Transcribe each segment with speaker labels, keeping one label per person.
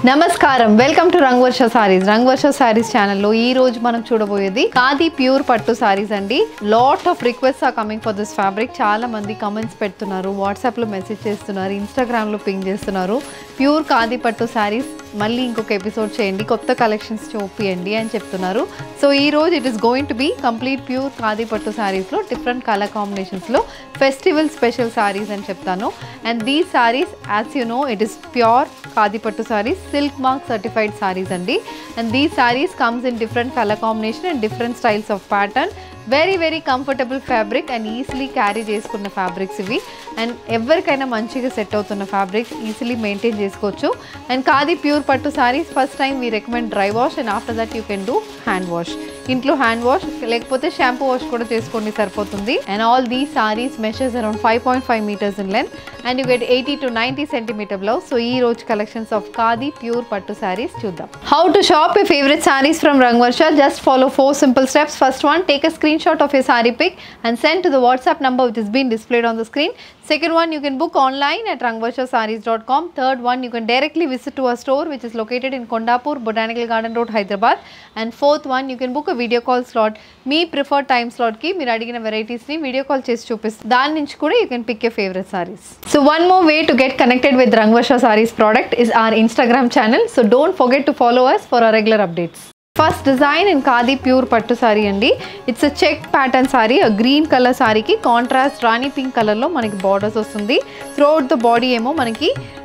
Speaker 1: నమస్కారం welcome to Rang Varsha saris Rang Varsha saris ఛానల్లో ఈ రోజు మనం చూడబోయేది ఖాదీ ప్యూర్ పట్టు సారీస్ అండి lot of request are coming for this fabric చాలా మంది కమెంట్స్ పెడుతున్నారు వాట్సాప్లో మెసేజ్ చేస్తున్నారు ఇన్స్టాగ్రామ్లో పింగ్ చేస్తున్నారు ప్యూర్ ఖాదీ పట్టు సారీస్ మళ్ళీ ఇంకొక ఎపిసోడ్ చేయండి కొత్త కలెక్షన్స్ చూపియండి అని చెప్తున్నారు సో ఈ రోజు it is going to be complete pure khadi పట్టు సారీస్లో డిఫరెంట్ కలర్ కాంబినేషన్స్లో ఫెస్టివల్ స్పెషల్ సారీస్ అని చెప్తాను and these saris as you know it is pure khadi పట్టు saris silk mark certified saris అండి and these saris comes in different colour combination and different styles of pattern very very comfortable fabric and easily carry చేసుకున్న fabrics ఇవి అండ్ ఎవరికైనా మంచిగా set అవుతున్న fabrics easily maintain చేసుకోవచ్చు and khadi pure పట్టు saris first time we recommend dry wash and after that you can do hand wash ఇంట్లో hand wash లేకపోతే షాంపూ వాష్ కూడా చేసుకోండి సరిపోతుంది and all the saris measures around five point five metres in length and you get eighty to ninety centimetre blouse so ఈ రోజు collections of khadi pure పట్టు సారీస్ చూద్దాం how to shop your favorite sarees from Rangvarsha just follow four simple steps first one take a screenshot of your saree pic and send to the whatsapp number which is being displayed on the screen second one you can book online at rangvarshasarees.com third one you can directly visit to our store which is located in kondapur botanical garden road hyderabad and fourth one you can book a video call slot మీ preferred time స్లాట్కి మీరు అడిగిన వెరైటీస్ని video call చేసి చూపిస్తుంది దాని నుంచి కూడా you can pick your favourite saris so one more way to get connected with Rangavarsha saris product is our Instagram channel so don't forget to follow us for our regular updates first design in khadi pure పట్టు సారీ అండి it's a check pattern sari green colour సారీకి contrast రాణి pink కలర్లో మనకి borders వస్తుంది throughout the body ఏమో మనకి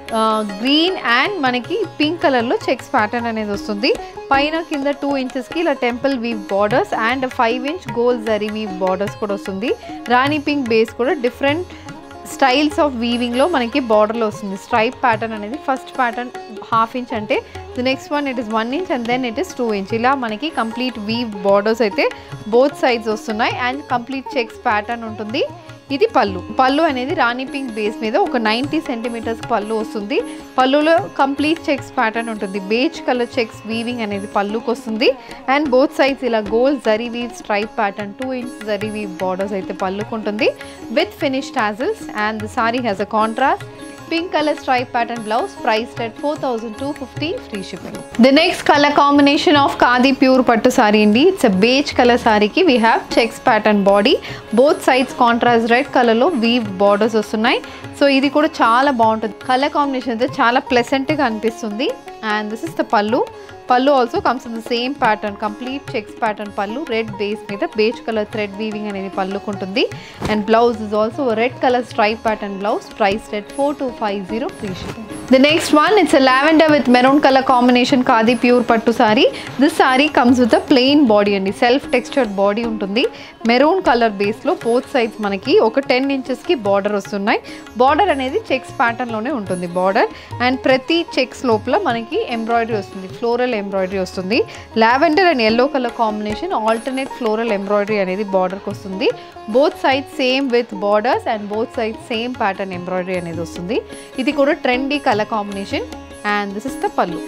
Speaker 1: green and మనకి పింక్ కలర్లో చెక్స్ ప్యాటర్న్ అనేది వస్తుంది పైన కింద టూ ఇంచెస్కి ఇలా temple weave borders and five inch gold zari weave borders కూడా వస్తుంది రాణి పింక్ బేస్ కూడా డిఫరెంట్ స్టైల్స్ ఆఫ్ వీవింగ్లో మనకి బార్డర్లో వస్తుంది స్ట్రైప్ ప్యాటర్న్ అనేది ఫస్ట్ ప్యాటర్న్ హాఫ్ ఇంచ్ అంటే the next one it is one inch and then it is two inch ఇలా మనకి కంప్లీట్ వీవ్ బార్డర్స్ అయితే బోత్ సైడ్స్ వస్తున్నాయి అండ్ కంప్లీట్ చెక్స్ ప్యాటర్న్ ఉంటుంది ఇది పళ్ళు పళ్ళు అనేది రాణి పింక్ బేస్ మీద ఒక నైంటీ సెంటీమీటర్స్ పళ్ళు వస్తుంది పళ్ళులో కంప్లీట్ చెక్స్ ప్యాటర్న్ ఉంటుంది బేజ్ కలర్ చెక్స్ వీవింగ్ అనేది పళ్ళుకి వస్తుంది అండ్ బోత్ సైడ్స్ ఇలా gold zari weave stripe pattern two inch zari weave borders అయితే పళ్ళుకు ఉంటుంది with finish tassels and the sari has a contrast pink color stripe pattern blouse priced at 4250 free shipping the next color combination of khadi pure pattu saree indi it's a beige color saree ki we have checks pattern body both sides contrast red color లో weave borders వస్తున్నాయి so ఇది కూడా చాలా బాగుంటుంది colour combination అయితే చాలా ప్లెసెంట్గా అనిపిస్తుంది and this is the pallu pallu also comes in the same pattern complete checks pattern pallu red base మీద బేజ్ కలర్ థ్రెడ్ వీవింగ్ అనేది పళ్ళుకు ఉంటుంది and blouse is also red colour stripe pattern blouse price red four two five zero free shipping the next one it's lavender with maroon colour combination khadi pure పట్టు sari this sari comes with a plain body అండి self textured body ఉంటుంది maroon colour బేస్లో both sides మనకి ఒక ten ఇంచెస్కి border వస్తున్నాయి border అనేది checks ప్యాటర్న్లోనే ఉంటుంది బార్డర్ అండ్ ప్రతి చెక్స్ లోపల మనకి ఎంబ్రాయిడరీ వస్తుంది ఫ్లోరల్ ఎంబ్రాయిడరీ వస్తుంది lavender and yellow colour combination alternate floral embroidery అనేది బార్డర్కి వస్తుంది both side same with borders and both side same pattern embroidery అనేది వస్తుంది ఇది కూడా trendy colour combination and this is the pallu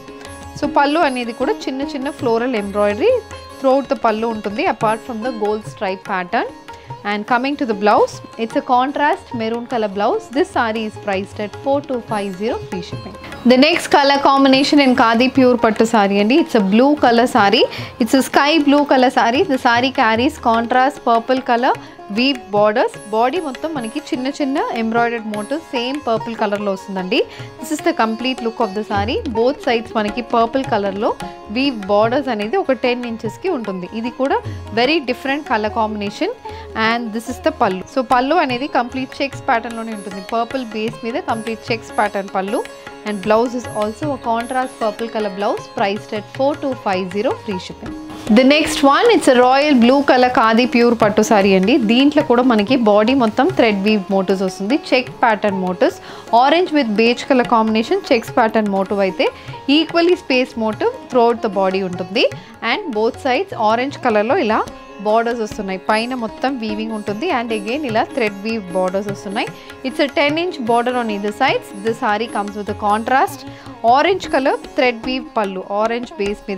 Speaker 1: so pallu అనేది కూడా చిన్న చిన్న floral embroidery throughout the pallu ఉంటుంది apart from the gold stripe pattern and coming to the blouse it's a contrast maroon colour blouse this sari is priced at four two five zero free shipping the next colour combination in khadi pure పట్టు సారీ అండి it's a blue colour sari it's sky blue colour sari the sari carries contrast purple colour weave borders body మొత్తం మనకి చిన్న చిన్న embroidered motive same purple కలర్లో వస్తుందండి this is the complete look of the sari both sides మనకి purple కలర్లో వీవ్ బార్డర్స్ అనేది ఒక టెన్ ఇంచెస్కి ఉంటుంది ఇది కూడా very different colour combination and this is the pallu so pallu అనేది కంప్లీట్ చెక్స్ ప్యాటర్న్లోనే ఉంటుంది పర్పుల్ బేస్ మీద complete checks pattern pallu and blouse is also contrast purple colour blouse priced at four two five zero free shipping the next one it's royal blue colour khadi pure పట్టు సారీ అండి దీంట్లో కూడా మనకి body మొత్తం thread weave motifs వస్తుంది check pattern motifs orange with beige colour combination checks pattern motif అయితే equally space motif throughout the body ఉంటుంది and both sides orange కలర్లో ఇలా బార్డర్స్ వస్తున్నాయి పైన మొత్తం వీవింగ్ ఉంటుంది అండ్ అగైన్ ఇలా థ్రెడ్ వీవ్ బార్డర్స్ వస్తున్నాయి it's ten inch border on ఇది sides the sari comes with contrast orange colour thread weave పళ్ళు ఆరెంజ్ బేస్ మీద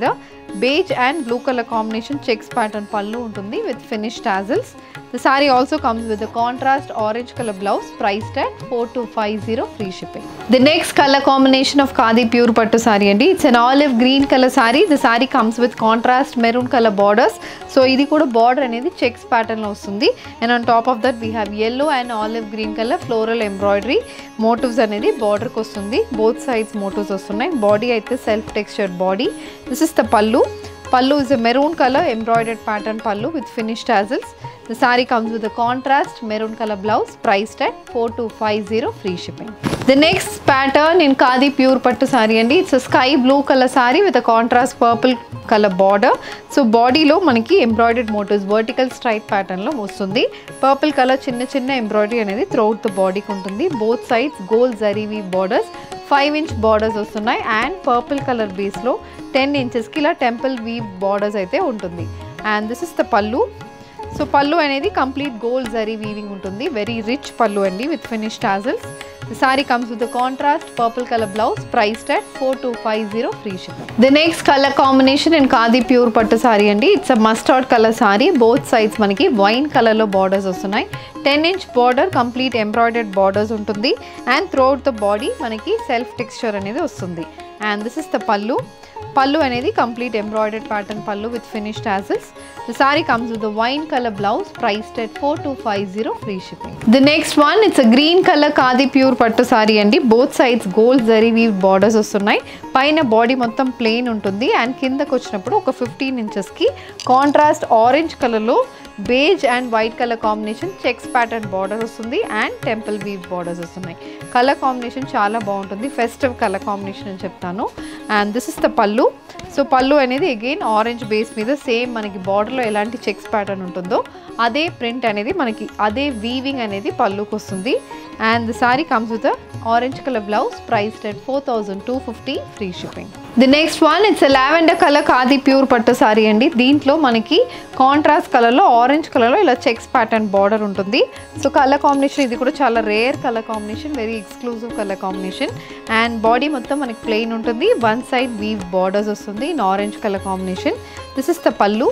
Speaker 1: beige and blue colour combination checks pattern pallu ఉంటుంది with finish tassels the sari also comes with contrast orange colour blouse price tag four two five zero free shipping the next colour combination of khadi pure పట్టు సారీ అండి it's an olive green colour sari the sari comes with contrast maroon colour borders so ఇది కూడా border అనేది checks ప్యాటర్న్లో వస్తుంది and on top of that we have yellow and olive green colour floral embroidery motifs అనేది బార్డర్కి వస్తుంది బోత్ సైడ్స్ మోటివ్స్ వస్తున్నాయి body అయితే self texture body this is the pallu pallu is a maroon colour embroidered pattern pallu with finish tassels the sari comes with contrast maroon colour blouse price at four two five zero free shipping the next pattern in khadi pure పట్టు సారీ అండి it's sky blue colour sari with contrast purple colour border so బాడీలో మనకి embroidered motifs vertical straight ప్యాటర్న్లో వస్తుంది purple colour చిన్న చిన్న embroidery అనేది త్రౌట్ the బాడీకి ఉంటుంది బోత్ సైడ్స్ గోల్ జరీవి బార్డర్స్ ఫైవ్ ఇంచ్ బార్డర్స్ వస్తున్నాయి అండ్ పర్పుల్ కలర్ బేస్లో టెన్ ఇంచెస్కి ఇలా టెంపుల్ వీవ్ బార్డర్స్ అయితే ఉంటుంది and this is the pallu so pallu అనేది కంప్లీట్ గోల్డ్ జరీ వీవింగ్ ఉంటుంది వెరీ రిచ్ పళ్ళు అండి with finish tassels the sari comes with contrast purple colour blouse price at four two five zero free ship the next colour combination and khadi pure పట్టు సారీ అండి it's a mustard colour sari both sides మనకి wine కలర్లో borders వస్తున్నాయి ten inch border complete embroidered borders ఉంటుంది and throughout the body మనకి self texture అనేది వస్తుంది and this is the pallu pallu అనేది complete embroidered pattern pallu with finish tassels the sari comes with wine colour blouse price at four two five zero free shipping the next one it's green colour khadi pure పట్టు సారీ అండి both sides gold zari weave borders వస్తున్నాయి పైన body మొత్తం plain ఉంటుంది and కిందకు వచ్చినప్పుడు ఒక fifteen ఇంచెస్కి కాంట్రాస్ట్ ఆరెంజ్ కలర్లో beige and white colour combination checks pattern border వస్తుంది అండ్ టెంపుల్ వీవ్ బార్డర్స్ వస్తున్నాయి కలర్ కాంబినేషన్ చాలా బాగుంటుంది ఫెస్టివ్ కలర్ కాంబినేషన్ అని చెప్తాను and this is the pallu so pallu అనేది అగైన్ ఆరెంజ్ బేస్ మీద సేమ్ మనకి బార్డర్లో ఎలాంటి చెక్స్ ప్యాటర్న్ ఉంటుందో అదే ప్రింట్ అనేది మనకి అదే వీవింగ్ అనేది పళ్ళుకి వస్తుంది and the sari comes with orange colour blouse price at four thousand two fifty free shipping the next one it's lavender colour khadi pure పట్టు సారీ అండి దీంట్లో మనకి కాంట్రాస్ట్ కలర్లో ఆరెంజ్ కలర్లో ఇలా చెక్స్ ప్యాటర్న్ బార్డర్ ఉంటుంది సో కలర్ కాంబినేషన్ ఇది కూడా చాలా rare colour combination very exclusive colour combination and body మొత్తం మనకి ప్లెయిన్ ఉంటుంది వన్ సైడ్ వీవ్ బార్డర్స్ వస్తుంది in orange colour combination this is the pallu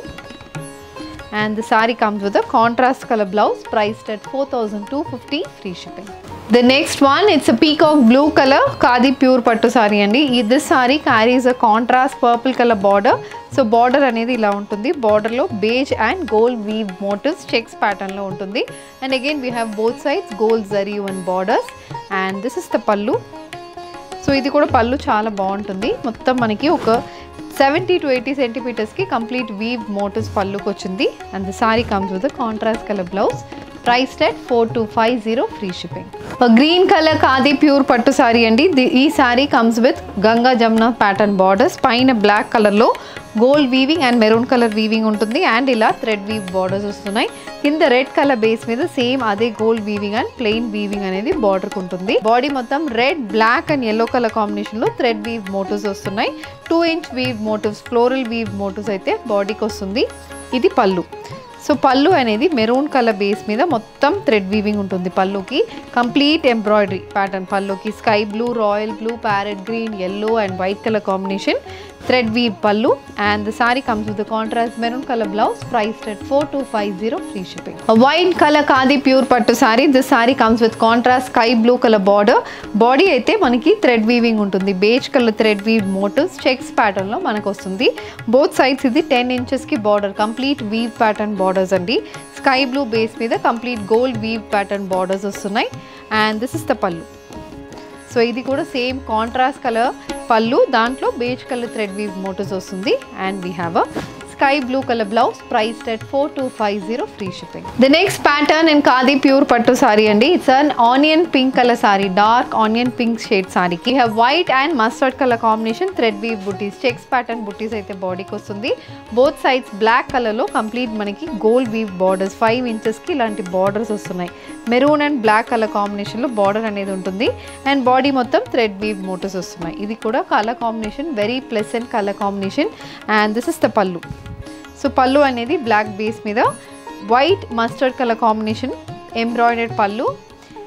Speaker 1: and the saree comes with a contrast color blouse priced at 4250 free shipping the next one it's a peacock blue color khadi pure pattu sari అండి ఈ this sari carries a contrast purple colour border so border అనేది ఇలా ఉంటుంది బార్డర్లో beige and gold weave motifs checks ప్యాటర్న్లో ఉంటుంది and again we have both sides gold zari and borders and this is the pallu so ఇది కూడా పళ్ళు చాలా బాగుంటుంది మొత్తం మనకి ఒక సెవెంటీ టు ఎయిటీ సెంటీమీటర్స్కి కంప్లీట్ వీవ్ మోటివ్స్ పళ్ళుకి వచ్చింది and the sari comes with contrast colour blouse price at four two five zero free shipping green colour khadi pure పట్టు సారీ అండి ది- ఈ sari comes with Ganga Jamuna pattern borders పైన బ్లాక్ కలర్లో gold weaving and maroon colour weaving ఉంటుంది and ఇలా thread weave borders వస్తున్నాయి కింద red colour base మీద సేమ్ అదే gold weaving and plain weaving అనేది బార్డర్ ఉంటుంది బాడీ మొత్తం red black and yellow colour combination లో థ్రెడ్ వీవ్ మోటివ్స్ వస్తున్నాయి two inch weave motifs floral weave motifs అయితే బాడీకి వస్తుంది ఇది పళ్ళు సో పళ్ళు అనేది మెరూన్ కలర్ బేస్ మీద మొత్తం థ్రెడ్ వీవింగ్ ఉంటుంది పళ్ళుకి కంప్లీట్ ఎంబ్రాయిడరీ ప్యాటర్న్ పళ్ళుకి sky blue royal blue parrot green yellow and white colour combination thread weave pallu and the sari comes with contrast maroon colour blouse price at four two five zero free shipping white colour khadi pure పట్టు sari this sari comes with contrast sky blue colour border body అయితే మనకి thread weaving ఉంటుంది beige colour thread weave motifs checks ప్యాటర్న్లో మనకు వస్తుంది both sides ఇది ten ఇంచెస్కి border complete weave pattern borders అండి స్కై బ్లూ బేస్ మీద complete gold weave pattern borders వస్తున్నాయి and this is the pallu so ఇది కూడా సేమ్ కాంట్రాస్ట్ కలర్ పళ్ళు దాంట్లో beige colour thread weave motifs వస్తుంది and we have a sky blue colour blouse price at four two five zero free shipping the next pattern in khadi pure పట్టు సారీ అండి it's an onion pink colour sorry dark onion pink shade సారీకి have white and mustard colour combination thread weave బుటీస్ checks pattern బుటీస్ అయితే బాడీకి వస్తుంది both sides black కలర్లో complete మనకి గోల్డ్ వీవ్ బార్డర్స్ ఫైవ్ ఇంచెస్కి ఇలాంటి బార్డర్స్ వస్తున్నాయి మెరూన్ అండ్ బ్లాక్ కలర్ కాంబినేషన్లో బార్డర్ అనేది ఉంటుంది అండ్ బాడీ మొత్తం థ్రెడ్ వీవ్ మోటివ్స్ వస్తున్నాయి ఇది కూడా colour combination very pleasant colour combination and this is the pallu so pallu అనేది బ్లాక్ బేస్ మీద white mustard colour combination embroidered pallu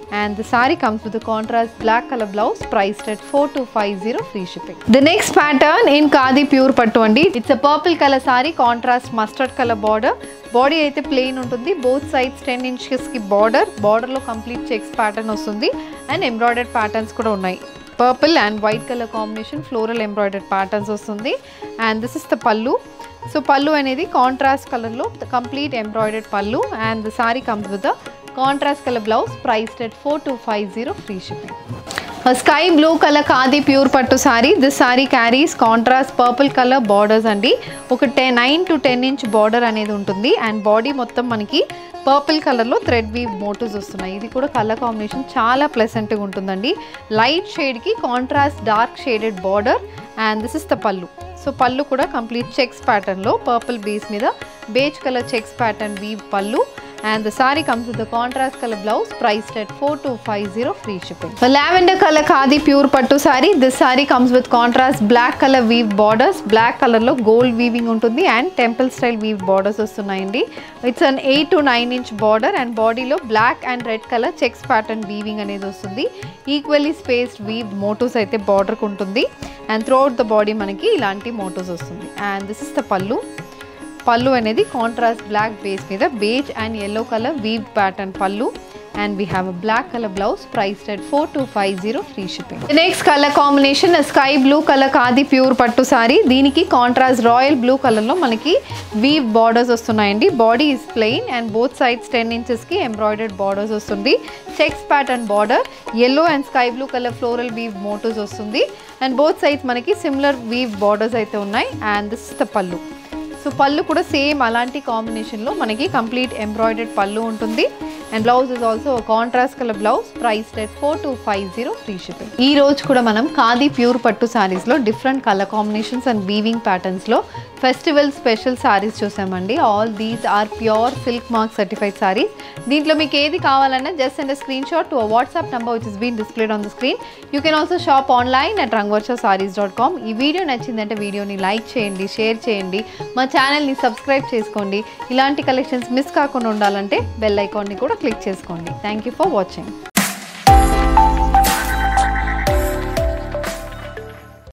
Speaker 1: and the saree comes with a contrast black color blouse priced at 4250 free shipping the next pattern in khadi pure pattu andi it's a purple color saree contrast mustard color border body అయితే plain ఉంటుంది both sides ten ఇంచెస్కి border బార్డర్లో complete checks pattern వస్తుంది and embroidered patterns కూడా ఉన్నాయి purple and white colour combination floral embroidered patterns వస్తుంది and this is the pallu so pallu అనేది contrast కలర్లో complete embroidered pallu and the sari comes with the contrast colour blouse priced at four two five zero free shipping sky blue colour khadi pure పట్టు sari this sari carries contrast purple colour borders అండి ఒక ten nine to ten inch border అనేది ఉంటుంది and body మొత్తం మనకి purple కలర్లో thread weave motifs వస్తున్నాయి ఇది కూడా కలర్ కాంబినేషన్ చాలా ప్లెసెంట్గా ఉంటుందండి లైట్ షేడ్కి contrast dark shaded border and this is the pallu so pallu కూడా కంప్లీట్ చెక్స్ ప్యాటర్న్లో పర్పుల్ బేస్ మీద beige colour checks pattern weave pallu and the saree comes with the contrast color blouse priced at 4250 free shipping. The lavender color khadi pure pattu saree. This saree comes with contrast black color weave borders. Black color లో gold weaving ఉంటుంది and temple style weave borders వస్తున్నాయండి it's an eight to nine inch border and బాడీలో black and red colour checks pattern weaving అనేది వస్తుంది equally spaced weave మోటోస్ అయితే బార్డర్కి ఉంటుంది and throughout the body మనకి ఇలాంటి మోటోస్ వస్తుంది and this is the pallu pallu అనేది కాంట్రాస్ట్ బ్లాక్ బేస్ మీద beige and yellow colour weave pattern pallu and we have a black colour blouse price at four two five zero free shipping next colour combination sky blue colour khadi pure పట్టు సారీ దీనికి contrast royal blue కలర్లో మనకి weave borders వస్తున్నాయండి body is plain and both sides ten ఇంచెస్కి embroidered borders వస్తుంది checks pattern border yellow and sky blue colour floral weave మోటోస్ వస్తుంది and both sides మనకి similar weave borders అయితే ఉన్నాయి and this the pallu so pallu కూడా same అలాంటి కాంబినేషన్లో మనకి కంప్లీట్ ఎంబ్రాయిడెడ్ పళ్ళు ఉంటుంది and blouse is also contrast colour blouse price at four two five zero free shipping ఈ రోజు కూడా మనం ఖాదీ ప్యూర్ పట్టు సారీస్లో different colour combinations and weaving ప్యాటర్న్స్లో ఫెస్టివల్ స్పెషల్ సారీస్ చూసామండి all these are pure silk mark certified saris దీంట్లో మీకు ఏది కావాలన్నా just and screenshot to WhatsApp number which is been displayed on the screen you can also shop online at రంగవర్ష saris dot com ఈ video నచ్చిందంటే వీడియోని like చేయండి share చేయండి మా ఛానల్ని సబ్స్క్రైబ్ చేసుకోండి ఇలాంటి కలెక్షన్స్ మిస్ కాకుండా ఉండాలంటే బెల్ ఐకాన్ని కూడా క్లిక్ చేసుకోండి థ్యాంక్ యూ ఫర్ వాచింగ్